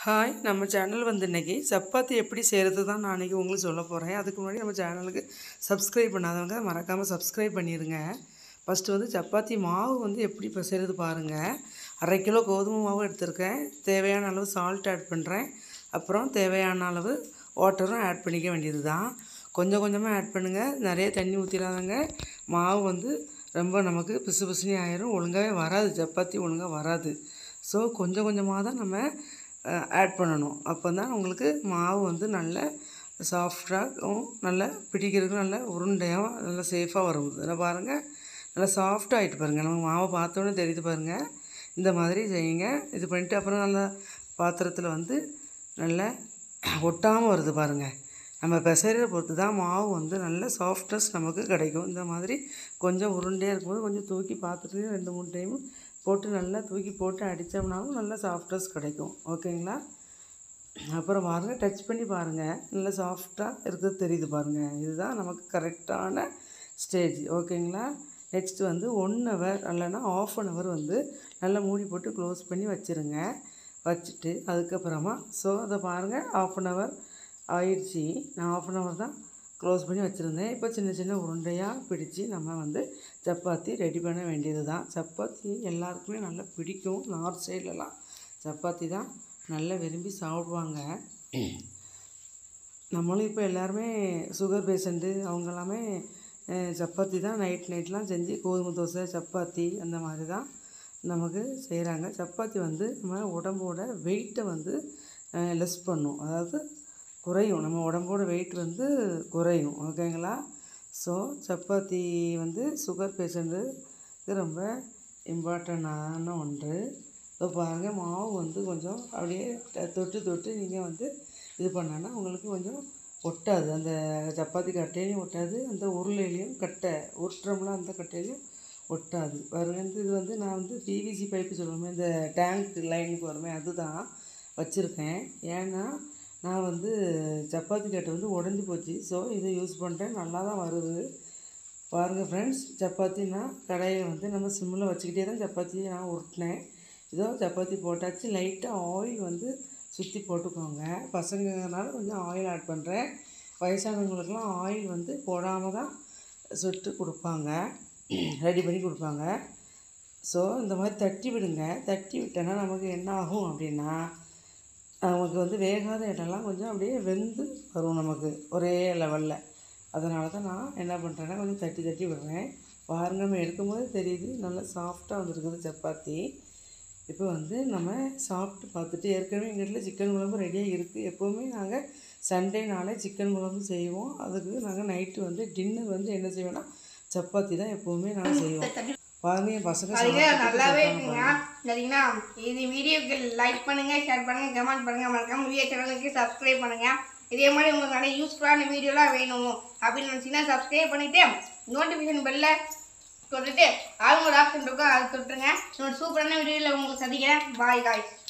Hi நம்ம channel வந்து இன்னைக்கு சப்பாத்தி எப்படி செய்கிறது தான் நான் இன்றைக்கி உங்களுக்கு சொல்ல போகிறேன் அதுக்கு முன்னாடி நம்ம சேனலுக்கு சப்ஸ்கிரைப் பண்ணாதவங்க மறக்காமல் சப்ஸ்கிரைப் பண்ணிடுங்க ஃபஸ்ட்டு வந்து சப்பாத்தி மாவு வந்து எப்படி இப்போ செய்கிறது பாருங்கள் அரை கிலோ கோதுமை மாவு எடுத்திருக்கேன் தேவையான அளவு சால்ட் ஆட் பண்ணுறேன் அப்புறம் தேவையான அளவு வாட்டரும் ஆட் பண்ணிக்க வேண்டியது தான் கொஞ்சம் கொஞ்சமாக ஆட் பண்ணுங்கள் நிறைய தண்ணி ஊற்றிடாதங்க மாவு வந்து ரொம்ப நமக்கு பிசு பிசுனி ஆயிரும் ஒழுங்காகவே வராது சப்பாத்தி ஒழுங்காக வராது ஸோ கொஞ்சம் கொஞ்சமாக தான் நம்ம ஆட் பண்ணணும் அப்போ தான் உங்களுக்கு மாவு வந்து நல்ல சாஃப்டாகவும் நல்லா பிடிக்கிறதுக்கு நல்ல உருண்டையாக நல்லா சேஃபாக வரும் இதில் பாருங்கள் நல்லா சாஃப்டாக ஆகிட்டு பாருங்கள் நம்ம மாவை பார்த்தோன்னே தெரியுது பாருங்கள் இந்த மாதிரி செய்யுங்க இது பண்ணிட்டு அப்புறம் நல்லா பாத்திரத்தில் வந்து நல்லா ஒட்டாமல் வருது பாருங்கள் நம்ம பிசைறத பொறுத்து தான் மாவு வந்து நல்ல சாஃப்ட்னஸ் நமக்கு கிடைக்கும் இந்த மாதிரி கொஞ்சம் உருண்டையாக இருக்கும்போது கொஞ்சம் தூக்கி பார்த்துட்டு ரெண்டு மூணு டைம் போட்டு நல்லா தூக்கி போட்டு அடித்தோம்னாலும் நல்லா சாஃப்ட்னஸ் கிடைக்கும் ஓகேங்களா அப்புறம் பாருங்கள் டச் பண்ணி பாருங்கள் நல்லா சாஃப்டாக இருக்கிறது தெரியுது பாருங்கள் இதுதான் நமக்கு கரெக்டான ஸ்டேஜ் ஓகேங்களா நெக்ஸ்ட் வந்து ஒன் ஹவர் இல்லைன்னா ஆஃப் அன் ஹவர் வந்து நல்லா மூடி போட்டு க்ளோஸ் பண்ணி வச்சுருங்க வச்சுட்டு அதுக்கப்புறமா ஸோ அதை பாருங்கள் ஆஃப் அன் ஹவர் ஆயிடுச்சு நான் ஆஃப் அன் ஹவர் தான் க்ளோஸ் பண்ணி வச்சுருந்தேன் இப்போ சின்ன சின்ன உருண்டையாக பிடிச்சி நம்ம வந்து சப்பாத்தி ரெடி பண்ண வேண்டியது தான் சப்பாத்தி எல்லாருக்குமே நல்லா பிடிக்கும் நார்த் சைட்லலாம் சப்பாத்தி தான் நல்லா விரும்பி சாப்பிடுவாங்க நம்மளும் இப்போ எல்லாருமே சுகர் பேஷண்ட்டு அவங்க எல்லாமே அஹ், சப்பாத்தி தான் நைட் நைட்லாம் செஞ்சு கோதுமை தோசை சப்பாத்தி அந்த மாதிரி தான் நமக்கு செய்கிறாங்க சப்பாத்தி வந்து நம்ம உடம்போட வெயிட்டை வந்து லெஸ் பண்ணும் அதாவது குறையும் நம்ம உடம்போட வெயிட் வந்து குறையும் ஓகேங்களா ஸோ சப்பாத்தி வந்து சுகர் பேஷண்ட்டுக்கு ரொம்ப இம்பார்ட்டண்டான ஒன்று இப்போ பாருங்கள் மாவு வந்து கொஞ்சம் அப்படியே ட- தொட்டு தொட்டு நீங்கள் வந்து இது பண்ணோன்னா உங்களுக்கு கொஞ்சம் ஒட்டாது அந்த சப்பாத்தி கட்டையிலையும் ஒட்டாது அந்த உருளையிலையும் கட்டை உருட்டுறோம்ல அந்த கட்டையிலையும் ஒட்டாது பாருங்க இந்த இது வந்து நான் வந்து பிவிசி பைப்பு சொல்லுவோமே இந்த டேங்க் லைனுக்கு வருமே அதுதான் வச்சுருக்கேன் ஏன்னா நான் வந்து சப்பாத்தி கட்டை வந்து உடஞ்சி போச்சு ஸோ இதை யூஸ் பண்ணுறேன் நல்லா தான் வருது பாருங்கள் ஃப்ரெண்ட்ஸ் சப்பாத்தி நான் கடையில் வந்து நம்ம சிம்மில் வச்சுக்கிட்டே தான் சப்பாத்தியை நான் உருட்டினேன் இதோ சப்பாத்தி போட்டாச்சு லைட்டாக ஆயில் வந்து சுற்றி போட்டுக்கோங்க பசங்கனால கொஞ்சம் ஆயில் ஆட் பண்ணுறேன் வயசானவங்களுக்குலாம் ஆயில் வந்து போடாமல் தான் சுட்டு கொடுப்பாங்க ரெடி பண்ணி கொடுப்பாங்க ஸோ இந்த மாதிரி தட்டி விடுங்க தட்டி விட்டோன்னா நமக்கு என்ன ஆகும் அப்படின்னா நமக்கு வந்து வேகாத இடம்லாம் கொஞ்சம் அப்படியே வெந்து வரும் நமக்கு ஒரே லெவலில் அதனால தான் நான் என்ன பண்ணுறேன்னா கொஞ்சம் தட்டி தட்டி விடுறேன் பாருங்க நம்ம எடுக்கும்போது தெரியுது நல்லா சாஃப்டாக வந்துருக்குது சப்பாத்தி இப்போ வந்து நம்ம சாப்பிட்டு பார்த்துட்டு ஏற்கனவே எங்கள் வீட்டில் சிக்கன் குழம்பு ரெடியாக இருக்குது எப்போவுமே நாங்கள் சண்டே நாளே சிக்கன் குழம்பு செய்வோம் அதுக்கு நாங்கள் நைட்டு வந்து டின்னர் வந்து என்ன செய்வோம்னா சப்பாத்தி தான் எப்போவுமே நாங்கள் செய்வோம் பாருங்க என் பசங்க அதுக்கு சாப்பிட்டுட்டு நல்லாவே சொல்றாங்க இருக்குங்க பாருங்க. சரிங்களா இது வீடியோக்கு லைக் பண்ணுங்க ஷேர் பண்ணுங்க கமெண்ட் பண்ணுங்க மறக்காம வீடியோ சேனலுக்கு சப்ஸ்கிரைப் பண்ணுங்க இதே மாதிரி உங்களுக்கு நிறைய யூஸ்ஃபுல்லான வீடியோலாம் வேணும் அப்படின்னு நினச்சிங்கன்னா சப்ஸ்கிரைப் பண்ணிட்டு நோட்டிஃபிகேஷன் பெல்ல தொட்டுட்டு ஆளுங்களோட ஆப்ஷன் இருக்கும் அதை தொட்டுருங்க இன்னொரு சூப்பரான வீடியோவில் உங்களுக்கு சந்திக்கிறேன் பாய் காய்ஸ்